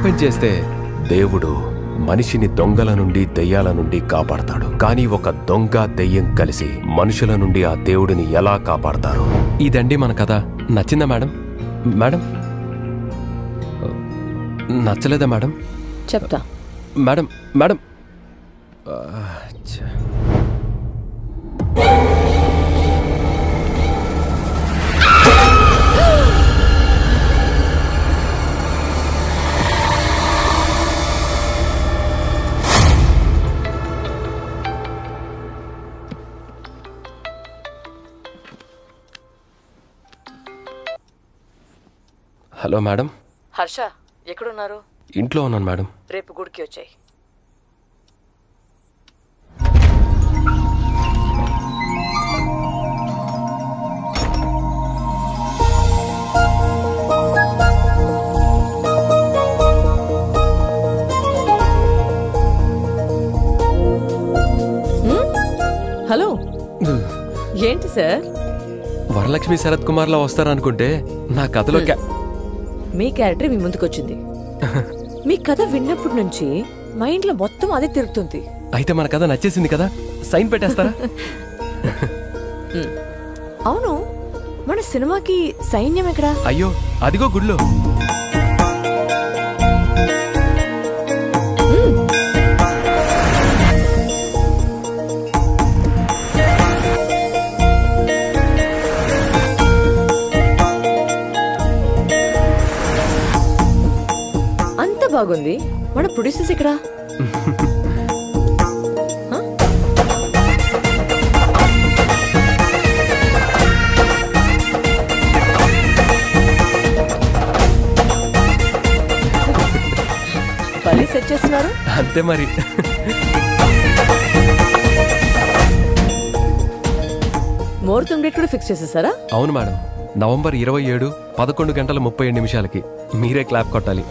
Open చేస్తే దేవుడు మనిషిని దొంగల నుండి దెయ్యాల నుండి కాపాడతాడు కానీ ఒక దొంగ దెయ్యం కలిసి మనుషుల నుండి ఆ దేవుడిని ఎలా కాపాడతారు ఇదండి మన కథ నచ్చిందా మేడం మేడం నచ్చలేదా మేడం చెప్తా మేడం మేడం ఆ, ఛ. హలో మేడం హర్ష ఎక్కడున్నారు ఇంట్లో ఉన్నాను మేడం రేపు గుడికి వచ్చాయి హలో ఏంటి సార్ వరలక్ష్మి శరత్ కుమార్లా వస్తారనుకుంటే నా కథలో క్యా- మీ క్యారెక్టర్ మీ ముందుకొచ్చింది మీ కథ విన్నప్పటి నుంచి మైండ్లో మొత్తం అదే తిరుగుతుంది అయితే మన కథ నచ్చేసింది కదా సైన్ పెట్టేస్తారా అవును మన సినిమాకి సైన్యం ఎక్కడా అయ్యో అదిగో గుడిలో అంత బాగుంది మన ప్రొడ్యూసర్స్ ఇక్కడ పల్లి సెట్ చేస్తున్నారు అంతే మరి ముహూర్తం డేట్ కూడా ఫిక్స్ చేసేసారా అవును మేడం నవంబర్ ఇరవై ఏడు పదకొండు గంటల ముప్పై ఏడు నిమిషాలకి మీరే క్లాప్ కొట్టాలి